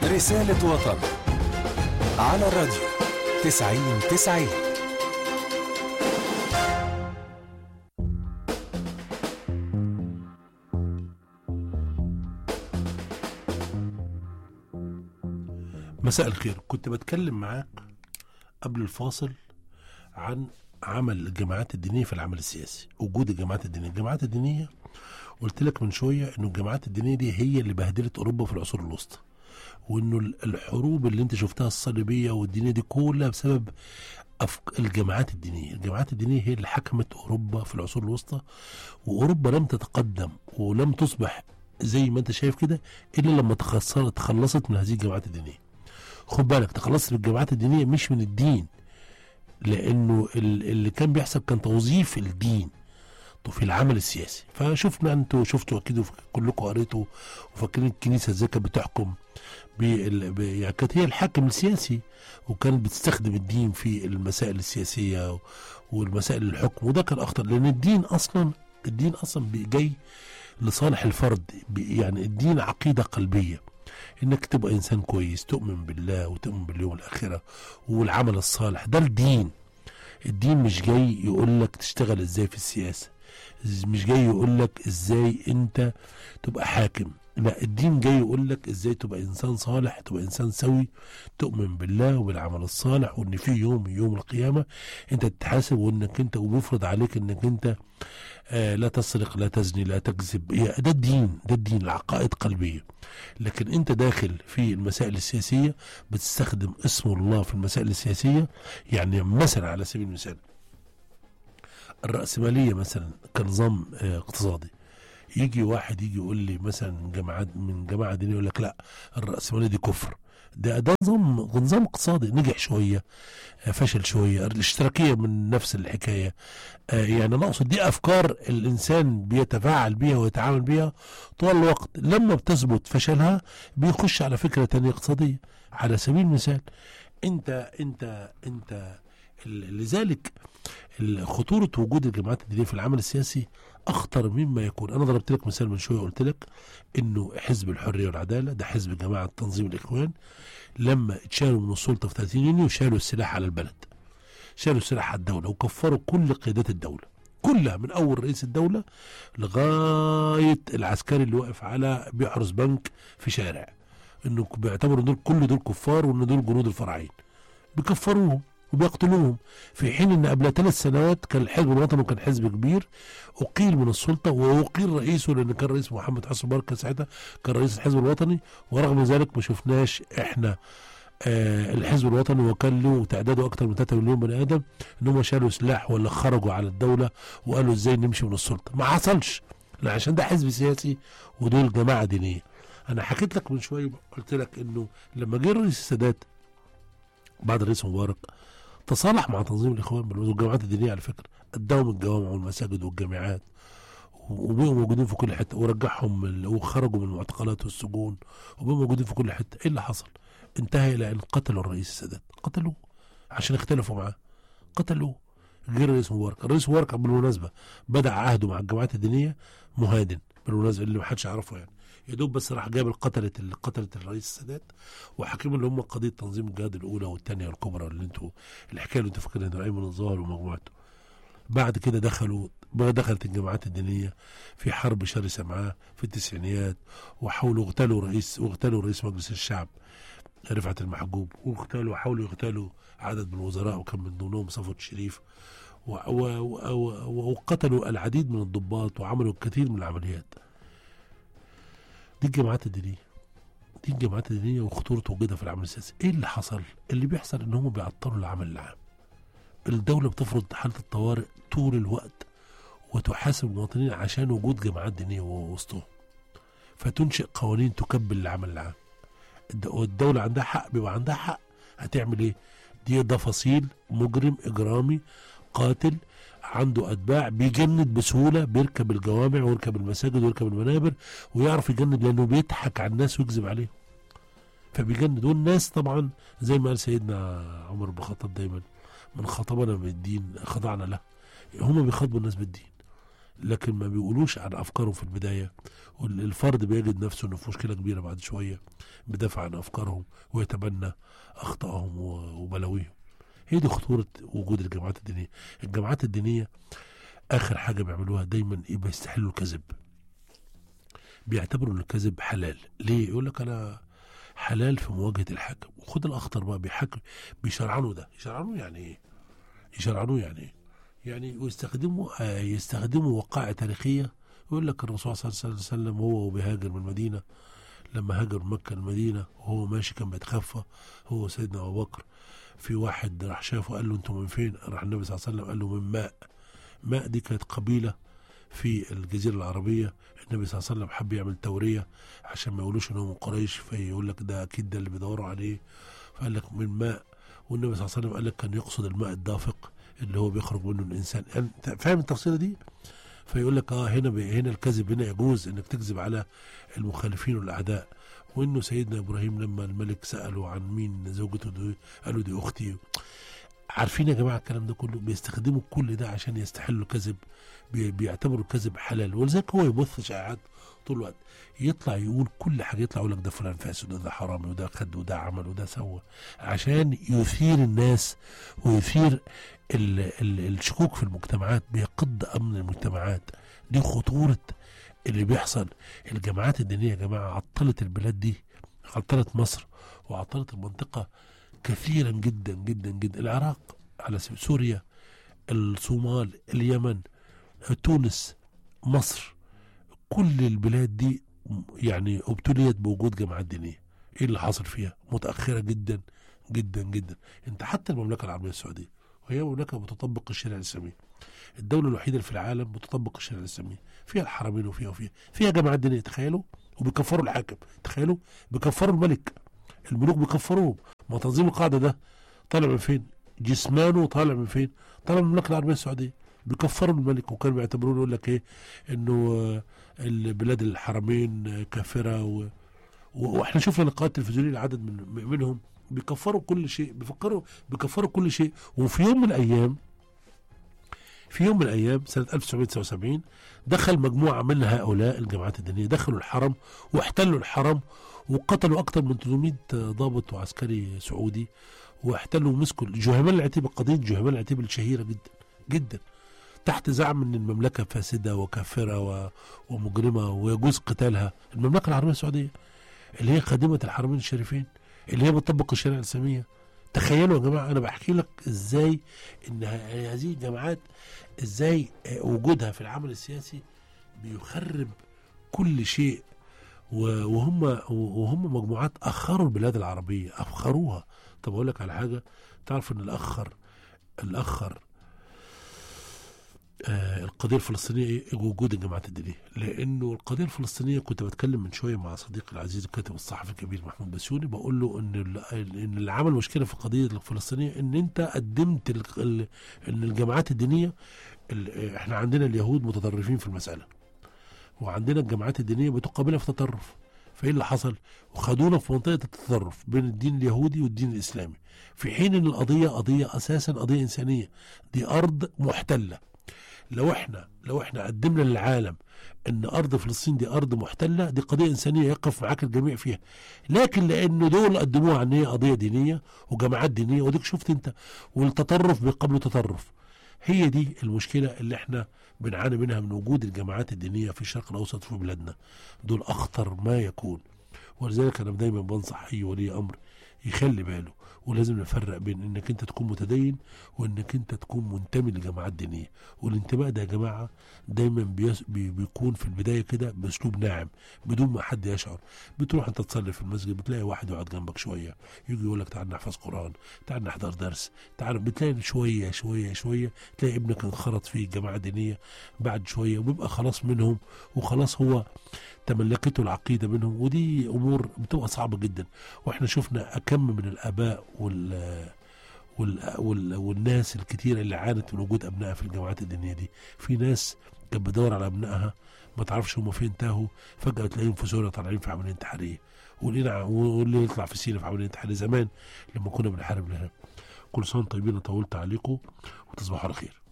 رسالة وطن على الراديو تسعين تسعين مساء الخير كنت بتكلم معاك قبل الفاصل عن عمل الجماعات الدينية في العمل السياسي وجود الجماعات الدينية الجماعات الدينية قلت لك من شوية انه الجماعات الدينية دي هي اللي بهدلت اوروبا في العصور الوسطى وانه ال- الحروب اللي انت شفتها الصليبية والدينية دي كلها بسبب أفك... الجماعات الدينية الجماعات الدينية هي اللي حكمت اوروبا في العصور الوسطى واوروبا لم تتقدم ولم تصبح زي ما انت شايف كده الا لما تخسرت تخلصت من هذه الجماعات الدينيه خد بالك تخلصت من الجماعات الدينيه مش من الدين لانه ال- اللي كان بيحصل كان توظيف الدين في العمل السياسي فشفنا انتوا شفتوا اكيد وف- كلكم قريتوا وفاكرين الكنيسه ازاي كانت بتحكم بال... ب... يعني كانت هي الحاكم السياسي وكانت بتستخدم الدين في المسائل السياسيه و- والمسائل الحكم وده كان اخطر لان الدين اصلا الدين اصلا بي- جاي لصالح الفرد بي- يعني الدين عقيده قلبيه انك تبقى انسان كويس تؤمن بالله وتؤمن باليوم الاخره والعمل الصالح ده الدين الدين مش جاي يقول لك تشتغل ازاي في السياسه مش جاي يقول لك ازاي انت تبقى حاكم لا الدين جاي يقول لك ازاي تبقى انسان صالح تبقى انسان سوي تؤمن بالله وبالعمل الصالح وان في يوم يوم القيامه انت تتحاسب وانك انت ومفرض عليك انك انت آه لا تسرق لا تزني لا تكذب هي ده الدين ده الدين العقائد قلبيه لكن انت داخل في المسائل السياسيه بتستخدم اسم الله في المسائل السياسيه يعني مثلا على سبيل المثال الرأسمالية مثلا كنظام آه، اقتصادي يجي واحد يجي يقول لي مثلا من جماعات من جماعة دينية يقول لك لا الرأسمالية دي كفر ده ده نظام نظام اقتصادي نجح شوية آه، فشل شوية الاشتراكية من نفس الحكاية آه، يعني أنا أقصد دي أفكار الإنسان بيتفاعل بيها ويتعامل بيها طول الوقت لما بتثبت فشلها بيخش على فكرة تانية اقتصادية على سبيل المثال أنت أنت أنت ال- لذلك ال- خطورة وجود الجماعات الدينية في العمل السياسي أخطر مما يكون أنا ضربت لك مثال من شوية قلت لك إنه حزب الحرية والعدالة ده حزب جماعة تنظيم الإخوان لما اتشالوا من السلطة في 30 يونيو شالوا السلاح على البلد شالوا السلاح على الدولة وكفروا كل قيادات الدولة كلها من أول رئيس الدولة لغاية العسكري اللي واقف على بيحرس بنك في شارع إنه بيعتبروا دول كل دول كفار وإن دول جنود الفرعين بيكفروهم وبيقتلوهم في حين ان قبل ثلاث سنوات كان الحزب الوطني وكان حزب كبير اقيل من السلطه واقيل رئيسه لان كان رئيس محمد حسن مبارك ساعتها كان رئيس الحزب الوطني ورغم ذلك ما شفناش احنا آه الحزب الوطني وكان له تعداده اكثر من 3 مليون بني ادم ان هم شالوا سلاح ولا خرجوا على الدوله وقالوا ازاي نمشي من السلطه ما حصلش لا عشان ده حزب سياسي ودول جماعه دينيه انا حكيت لك من شويه قلت لك انه لما جه رئيس السادات بعد الرئيس مبارك تصالح مع تنظيم الاخوان بالمناسبة والجماعات الدينيه على فكره اداهم الجوامع والمساجد والجامعات وبقوا موجودين في كل حته ورجعهم ال- وخرجوا من المعتقلات والسجون وبقوا موجودين في كل حته ايه اللي حصل؟ انتهى الى ان قتلوا الرئيس السادات قتلوه عشان اختلفوا معاه قتلوه غير الرئيس مبارك الرئيس مبارك بالمناسبه بدا عهده مع الجماعات الدينيه مهادن بالمناسبه اللي ما حدش يعرفه يعني يا دوب بس راح جاب القتلة اللي قتلت الرئيس السادات وحاكم اللي هم قضيه تنظيم الجهاد الاولى والثانيه والكبرى اللي انتوا الحكايه اللي انتوا فاكرينها ايمن الظاهر ومجموعته بعد كده دخلوا بقى دخلت الجماعات الدينيه في حرب شرسه معاه في التسعينيات وحاولوا يغتالوا رئيس واغتالوا رئيس مجلس الشعب رفعت المحجوب واغتالوا حاولوا يغتالوا عدد من الوزراء وكان من ضمنهم صفوت الشريف و- و- و- و- وقتلوا العديد من الضباط وعملوا الكثير من العمليات دي الجماعات الدينيه دي الجماعات الدينيه وخطوره وجودها في العمل السياسي ايه اللي حصل اللي بيحصل ان هم بيعطلوا العمل العام الدوله بتفرض حاله الطوارئ طول الوقت وتحاسب المواطنين عشان وجود جماعات دينيه وسطهم فتنشئ قوانين تكبل العمل العام الد- والدوله عندها حق بيبقى عندها حق هتعمل ايه دي ده فصيل مجرم اجرامي قاتل عنده اتباع بيجند بسهوله بيركب الجوامع ويركب المساجد ويركب المنابر ويعرف يجند لانه بيضحك على الناس ويكذب عليهم فبيجند والناس طبعا زي ما قال سيدنا عمر بن الخطاب دايما من خطبنا بالدين خضعنا له هم بيخاطبوا الناس بالدين لكن ما بيقولوش عن افكارهم في البدايه والفرد بيجد نفسه انه في مشكله كبيره بعد شويه بيدافع عن افكارهم ويتبنى اخطائهم و- وبلاويهم هي دي خطوره وجود الجماعات الدينيه الجماعات الدينيه اخر حاجه بيعملوها دايما ايه بيستحلوا الكذب بيعتبروا ان الكذب حلال ليه يقول لك انا حلال في مواجهه الحاكم وخد الاخطر بقى بيحكم بيشرعنوا ده يشرعنوا يعني ايه يشرعنوا يعني ايه يعني ويستخدموا آه يستخدموا وقائع تاريخيه يقول لك الرسول صلى الله عليه وسلم هو وبيهاجر من المدينه لما هاجر من مكه المدينه وهو ماشي كان بيتخفى هو سيدنا ابو بكر في واحد راح شافه قال له انتم من فين؟ راح النبي صلى الله عليه وسلم قال له من ماء ماء دي كانت قبيله في الجزيره العربيه النبي صلى الله عليه وسلم حب يعمل توريه عشان ما يقولوش ان هو من قريش فيقول لك ده اكيد ده اللي بيدوروا عليه فقال لك من ماء والنبي صلى الله عليه وسلم قال لك كان يقصد الماء الدافق اللي هو بيخرج منه الانسان يعني أنت فاهم التفصيله دي؟ فيقول لك اه هنا بي هنا الكذب هنا يجوز انك تكذب على المخالفين والاعداء وانه سيدنا ابراهيم لما الملك ساله عن مين زوجته دي قالوا دي اختي عارفين يا جماعه الكلام ده كله بيستخدموا كل ده عشان يستحلوا الكذب بي- بيعتبروا الكذب حلال ولذلك هو يبث شائعات طول الوقت يطلع يقول كل حاجه يطلع يقول لك ده فلان فاسد وده حرامي وده خد وده عمل وده سوى عشان يثير الناس ويثير ال ال الشكوك في المجتمعات بيقض امن المجتمعات دي خطوره اللي بيحصل الجماعات الدينيه يا جماعه عطلت البلاد دي عطلت مصر وعطلت المنطقه كثيرا جدا جدا جدا العراق على سبيل سوريا الصومال اليمن تونس مصر كل البلاد دي يعني ابتليت بوجود جماعات دينيه ايه اللي حاصل فيها متاخره جدا جدا جدا انت حتى المملكه العربيه السعوديه وهي مملكه بتطبق الشريعه الاسلاميه الدوله الوحيده اللي في العالم بتطبق الشريعه الاسلاميه فيها الحرمين وفيها وفيها فيها جماعات دينيه تخيلوا وبيكفروا الحاكم تخيلوا بيكفروا الملك الملوك بيكفروهم ما تنظيم القاعده ده طالع من فين جسمانه طالع من فين طالع من المملكه العربيه السعوديه بيكفروا الملك وكانوا بيعتبروه يقول لك ايه انه آه، البلاد الحرمين آه، كافره و... و- واحنا شفنا لقاءات تلفزيونيه لعدد من منهم بيكفروا كل شيء بيفكروا بيكفروا كل شيء وفي يوم من الايام في يوم من الايام سنه 1979 دخل مجموعه من هؤلاء الجماعات الدينيه دخلوا الحرم واحتلوا الحرم وقتلوا اكثر من 300 ضابط وعسكري سعودي واحتلوا ومسكوا جهيمان العتيبه قضيه جهيمان العتيبه الشهيره جدا جدا تحت زعم ان المملكه فاسده وكافره و- ومجرمه ويجوز قتالها المملكه العربيه السعوديه اللي هي خادمه الحرمين الشريفين اللي هي بتطبق الشريعه الاسلاميه تخيلوا يا جماعه انا بحكي لك ازاي ان ه- هذه الجماعات ازاي آه، وجودها في العمل السياسي بيخرب كل شيء و- وهم وهم مجموعات اخروا البلاد العربيه اخروها طب اقول لك على حاجه تعرف ان الاخر الاخر آه القضيه الفلسطينيه ايه وجود الجماعات الدينيه لانه القضيه الفلسطينيه كنت بتكلم من شويه مع صديقي العزيز الكاتب الصحفي الكبير محمود بسيوني بقول له ان ال- ان اللي عمل مشكله في القضيه الفلسطينيه ان انت قدمت ال- ال- ان الجماعات الدينيه ال- احنا عندنا اليهود متطرفين في المساله وعندنا الجماعات الدينيه بتقابلها في تطرف فايه اللي حصل؟ وخدونا في منطقه التطرف بين الدين اليهودي والدين الاسلامي في حين ان القضيه قضيه اساسا قضيه انسانيه دي ارض محتله لو احنا لو احنا قدمنا للعالم ان ارض فلسطين دي ارض محتله دي قضيه انسانيه يقف معاك الجميع فيها لكن لانه دول قدموها ان هي قضيه دينيه وجماعات دينيه وديك شفت انت والتطرف بيقابله تطرف هي دي المشكله اللي احنا بنعاني منها من وجود الجماعات الدينيه في الشرق الاوسط في بلادنا دول اخطر ما يكون ولذلك انا دايما بنصح اي ولي امر يخلي باله ولازم نفرق بين انك انت تكون متدين وانك انت تكون منتمي لجماعات دينيه والانتماء ده يا جماعه دايما بيس بي بيكون في البدايه كده باسلوب ناعم بدون ما حد يشعر بتروح انت تصلي في المسجد بتلاقي واحد يقعد جنبك شويه يجي يقول لك تعال نحفظ قران تعال نحضر درس تعال بتلاقي شويه شويه شويه تلاقي ابنك انخرط في جماعه دينيه بعد شويه وبيبقى خلاص منهم وخلاص هو تملكته العقيده منهم ودي امور بتبقى صعبه جدا واحنا شفنا اكم من الاباء وال وال وال والناس الكتيره اللي عانت من وجود ابنائها في الجامعات الدينيه دي في ناس كانت بتدور على ابنائها ما تعرفش هم فين تاهوا فجاه تلاقيهم في سوريا طالعين في عمليه انتحاريه ولينا واللي يطلع في سينا في عمليه انتحاريه زمان لما كنا بنحارب الارهاب كل سنه وانتم طيبين طولت عليكم وتصبحوا على خير